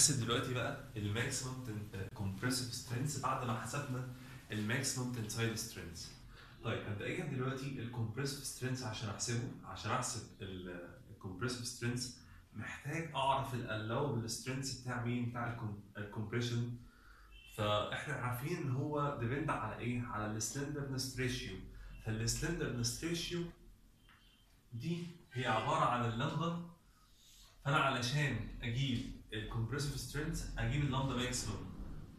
هنحسب دلوقتي بقى الماكسيمم كومبريسيف سترينث بعد ما حسبنا الماكسيمم تنسايل سترينث طيب مبدئيا دلوقتي الكومبريسيف سترينث عشان احسبه عشان احسب الكومبريسيف سترينث محتاج اعرف الالاوبل سترينث بتاع مين بتاع الكومبريشن فاحنا عارفين ان هو ديبند على ايه على السلندرنس ريشيو فالسلندرنس ريشيو دي هي عباره عن اللمبه فانا علشان اجيب الكومبريسيف سترينث اجيب اللامدا ماكسيمم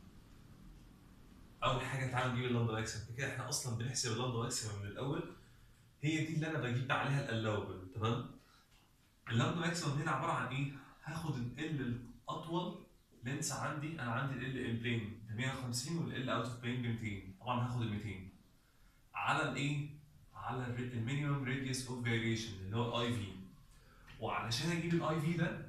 اول حاجه تعالى نجيب اللامدا ماكسيمم كده احنا اصلا بنحسب اللامدا ماكسيمم من الاول هي دي اللي انا بجيب عليها الالاوبل تمام اللامدا ماكسيمم هنا عباره عن ايه هاخد ال الاطول لينس عندي انا عندي ال ان بلين ب 150 والال اوت اوف بلين ب 200 طبعا هاخد ال 200 على الايه على المينيمم راديوس اوف فاريشن اللي هو اي في وعلشان اجيب الاي في ده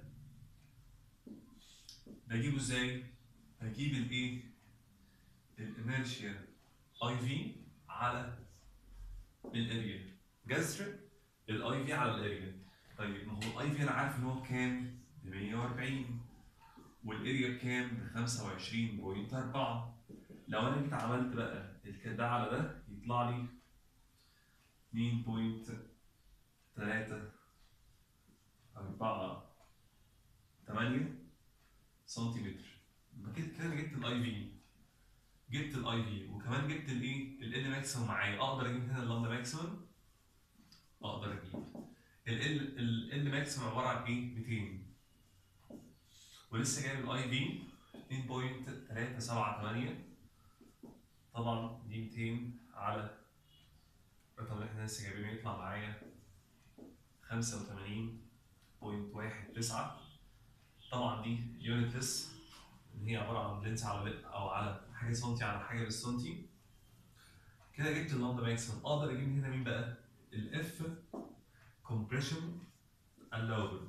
بجيبه ازاي؟ بجيب الايه؟ الانرشيا اي في على الاريا جذر الاي في على الاريا طيب ما هو الاي في انا عارف ان هو بكام؟ ب 140 والاريا بكام؟ ب 25.4 لو انا جيت عملت بقى ده على ده يطلع لي 2.3 4 8 سنتيمتر يبقى كده كده انا جبت الاي في جبت الاي في وكمان جبت الايه ال ماكسيمم معايا اقدر اجيب هنا اللامدا ماكسيمم اقدر اجيب ال ال ماكسيمم عباره عن ايه 200 ولسه جايب الاي في 2.378 طبعا دي 200 على الرقم اللي احنا لسه جايبينه يطلع معايا 85.19 طبعا دي يونتلس اللي هي عباره عن لينس على او على حاجه سنتي على حاجه بالسنتي كده جبت اللامدا ماكسيمم اقدر اجيب هنا مين بقى؟ الاف كومبريشن اللوبل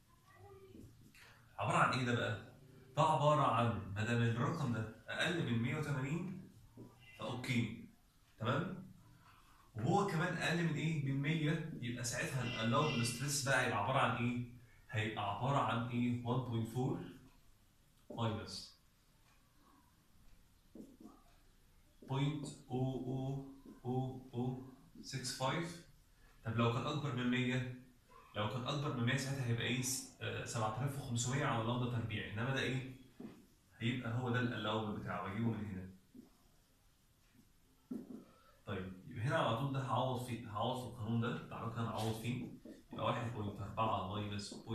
عباره عن ايه ده بقى؟ ده عباره عن ما دام الرقم ده اقل من 180 فاوكي تمام؟ وهو كمان اقل من ايه؟ من 100 يبقى ساعتها الالاوبل ستريس بقى يبقى عباره عن ايه؟ هيبقى عباره عن ايه؟ 1.4 ماينس 0.00065 طب لو كان اكبر من 100 لو كان اكبر من 100 ساعتها هيبقى ايه؟ آه، 7500 على لامدا تربيع انما ده ايه؟ هيبقى هو ده الالاوبل بتاعه بجيبه من هنا طيب يبقى هنا على طول ده هعوض فيه هعوض في القانون ده تعالوا كده نعوض فيه يبقى 1.4 ماينس 0.000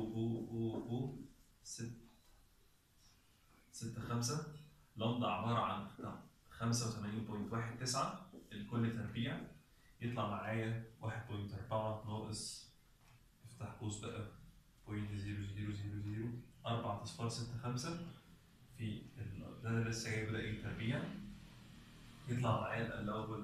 6 5 لامدا عبارة عن 85.19 الكل تربيع يطلع معايا 1.4 ناقص افتح قوس بقى 0.0000 4 اصفار 6 5 في ال- ده انا لسه جايبه ده ايه تربيع يطلع معايا الاول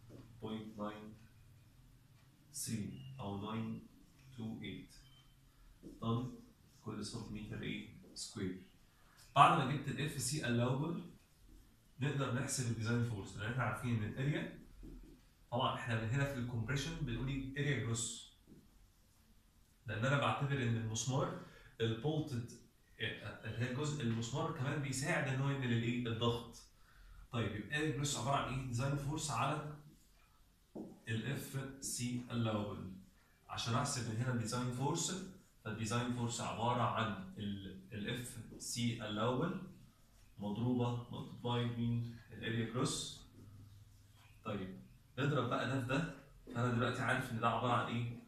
0.93 او 928 طن كل سنتيمتر ايه سكوير بعد ما جبت الاف سي الاوبل نقدر نحسب الديزاين فورس لان احنا عارفين ان الاريا طبعا احنا من هنا في الكومبريشن بنقول ايه اريا جروس لان انا بعتبر ان المسمار البولتد اللي هي الجزء المسمار كمان بيساعد ان هو ينقل الايه الضغط طيب يبقى اريا جروس عباره عن ايه ديزاين فورس على الاف سي الاوبل عشان احسب من هنا الديزاين فورس فالديزاين فورس عباره عن الاف سي الاول مضروبه ملتبلايد من الاريا كروس طيب نضرب بقى ده في ده فانا دلوقتي عارف ان ده عباره عن ايه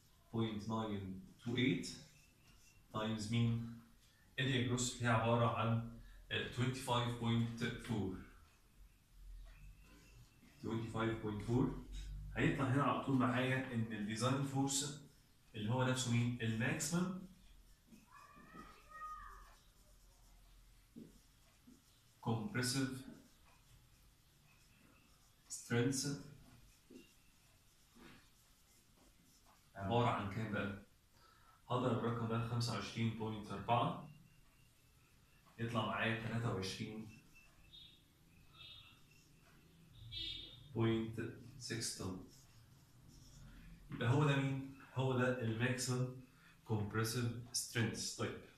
0.928 تايمز مين اريا كروس اللي هي عباره عن 25.4 25.4 هيطلع هنا على طول معايا ان الديزاين فورس اللي هو نفسه مين الماكسيمم compressive strength عبارة عن كام بقى؟ هضرب الرقم ده 25.4 يطلع معايا 23 بوينت 6 طن يبقى هو ده مين؟ هو ده الماكسيمم كومبريسيف سترينث طيب